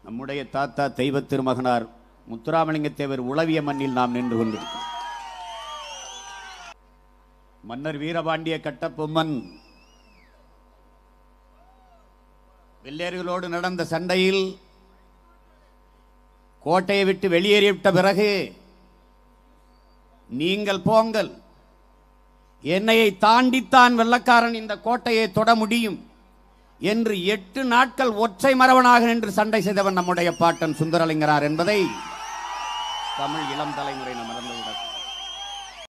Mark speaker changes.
Speaker 1: நம்முடைய தாத்தா தெய்வ திருமகனார் முத்துராமலிங்க தேவர் உளவிய மண்ணில் நாம் நின்று கொண்டிருக்கிறோம் மன்னர் வீரபாண்டிய கட்டபொம்மன் வெள்ளையர்களோடு நடந்த சண்டையில் கோட்டையை விட்டு வெளியேறிவிட்ட பிறகு நீங்கள் போங்கள் என்னையை தாண்டித்தான் வெள்ளக்காரன் இந்த கோட்டையை தொட முடியும் என்று எட்டு நாட்கள் ஒற்றை மரவனாக நின்று சண்டை செய்தவன் நம்முடைய பாட்டன் சுந்தரலிங்கனார் என்பதை தமிழ் இளம் தலைமுறை நம்ம மறந்துவிடக்கூடாது